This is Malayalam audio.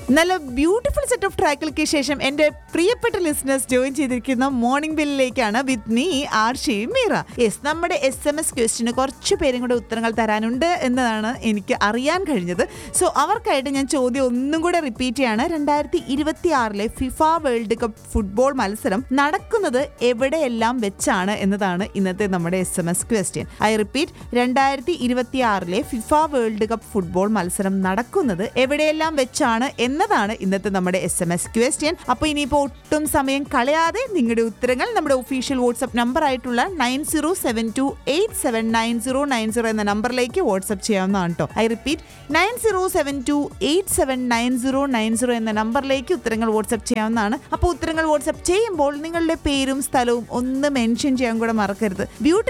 നല്ല ബ്യൂട്ടിഫുൾ സെറ്റ് ഓഫ് ട്രാക്കുകൾക്ക് ശേഷം എൻ്റെ പ്രിയപ്പെട്ട ലിസണേഴ്സ് ജോയിൻ ചെയ്തിരിക്കുന്ന മോർണിംഗ് ബില്ലിലേക്കാണ് with me Arshi Meera yes നമ്മുടെ എസ് എം എസ് ക്വസ്റ്റിന് കുറച്ച് പേരും കൂടെ ഉത്തരങ്ങൾ തരാനുണ്ട് എന്നതാണ് എനിക്ക് അറിയാൻ കഴിഞ്ഞത് സോ അവർക്കായിട്ട് ഞാൻ ചോദ്യം ഒന്നും കൂടെ റിപ്പീറ്റ് ചെയ്യാണ് രണ്ടായിരത്തി ഇരുപത്തി ആറിലെ ഫിഫ വേൾഡ് കപ്പ് ഫുട്ബോൾ മത്സരം നടക്കുന്നത് എവിടെയെല്ലാം വെച്ചാണ് എന്നതാണ് ഇന്നത്തെ നമ്മുടെ S M S question I repeat രണ്ടായിരത്തി ഇരുപത്തി ആറിലെ ഫിഫ വേൾഡ് കപ്പ് ഫുട്ബോൾ മത്സരം നടക്കുന്നത് എവിടെയെല്ലാം വെച്ചാണ് എന്നതാണ് ഇന്നത്തെ നമ്മുടെ എസ് എം എസ് ക്വസ്റ്റ്യൻ അപ്പോൾ ഇനിയിപ്പോൾ ഒട്ടും സമയം കളയാതെ നിങ്ങളുടെ ഉത്തരങ്ങൾ നമ്മുടെ ഒഫീഷ്യൽ വാട്സ്ആപ്പ് നമ്പർ ആയിട്ടുള്ള nine zero seven two eight seven nine zero nine zero എന്ന നമ്പറിലേക്ക് വാട്സ്ആപ്പ് ചെയ്യാവുന്നതാണ് കേട്ടോ I repeat nine zero seven two eight seven nine zero nine zero എന്ന നമ്പറിലേക്ക് ഉത്തരങ്ങൾ വാട്സ്ആപ്പ് ചെയ്യാവുന്നതാണ് അപ്പോൾ ഉത്തരങ്ങൾ വാട്സ്ആപ്പ് ചെയ്യുമ്പോൾ നിങ്ങളുടെ പേരും സ്ഥലവും ഒന്ന് മെൻഷൻ ചെയ്യാൻ കൂടെ മറക്കരുത് ബ്യൂട്ടി